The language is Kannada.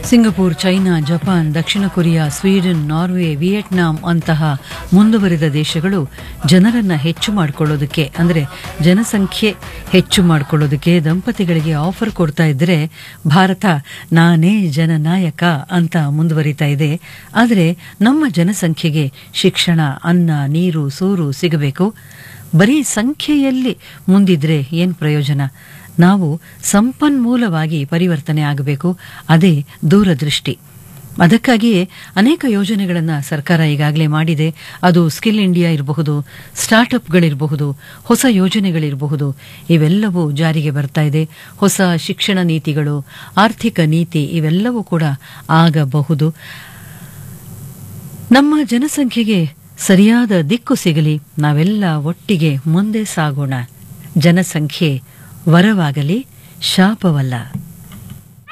ಸಿಂಗಪೂರ್ ಚೈನಾ ಜಪಾನ್ ದಕ್ಷಿಣ ಕೊರಿಯಾ ಸ್ವೀಡನ್ ನಾರ್ವೆ ವಿಯೆಟ್ನಾಂ ಅಂತಹ ಮುಂದುವರಿದ ದೇಶಗಳು ಜನರನ್ನ ಹೆಚ್ಚು ಮಾಡಿಕೊಳ್ಳೋದಕ್ಕೆ ಅಂದರೆ ಜನಸಂಖ್ಯೆ ಹೆಚ್ಚು ಮಾಡಿಕೊಳ್ಳೋದಕ್ಕೆ ದಂಪತಿಗಳಿಗೆ ಆಫರ್ ಕೊಡ್ತಾ ಇದ್ರೆ ಭಾರತ ನಾನೇ ಜನನಾಯಕ ಅಂತ ಮುಂದುವರಿತಾ ಇದೆ ಆದರೆ ನಮ್ಮ ಜನಸಂಖ್ಯೆಗೆ ಶಿಕ್ಷಣ ಅನ್ನ ನೀರು ಸೂರು ಸಿಗಬೇಕು ಬರೀ ಸಂಖ್ಯೆಯಲ್ಲಿ ಮುಂದಿದ್ರೆ ಏನು ಪ್ರಯೋಜನ ನಾವು ಸಂಪನ್ಮೂಲವಾಗಿ ಪರಿವರ್ತನೆ ಆಗಬೇಕು ಅದೇ ದೂರದೃಷ್ಟಿ ಅದಕ್ಕಾಗಿಯೇ ಅನೇಕ ಯೋಜನೆಗಳನ್ನು ಸರ್ಕಾರ ಈಗಾಗಲೇ ಮಾಡಿದೆ ಅದು ಸ್ಕಿಲ್ ಇಂಡಿಯಾ ಇರಬಹುದು ಸ್ಟಾರ್ಟ್ಅಪ್ಗಳಿರಬಹುದು ಹೊಸ ಯೋಜನೆಗಳಿರಬಹುದು ಇವೆಲ್ಲವೂ ಜಾರಿಗೆ ಬರ್ತಾ ಇದೆ ಹೊಸ ಶಿಕ್ಷಣ ನೀತಿಗಳು ಆರ್ಥಿಕ ನೀತಿ ಇವೆಲ್ಲವೂ ಕೂಡ ಆಗಬಹುದು ನಮ್ಮ ಜನಸಂಖ್ಯೆಗೆ ಸರಿಯಾದ ದಿಕ್ಕು ಸಿಗಲಿ ನಾವೆಲ್ಲ ಒಟ್ಟಿಗೆ ಮುಂದೆ ಸಾಗೋಣ ಜನಸಂಖ್ಯೆ ವರವಾಗಲಿ ಶಾಪವಲ್ಲ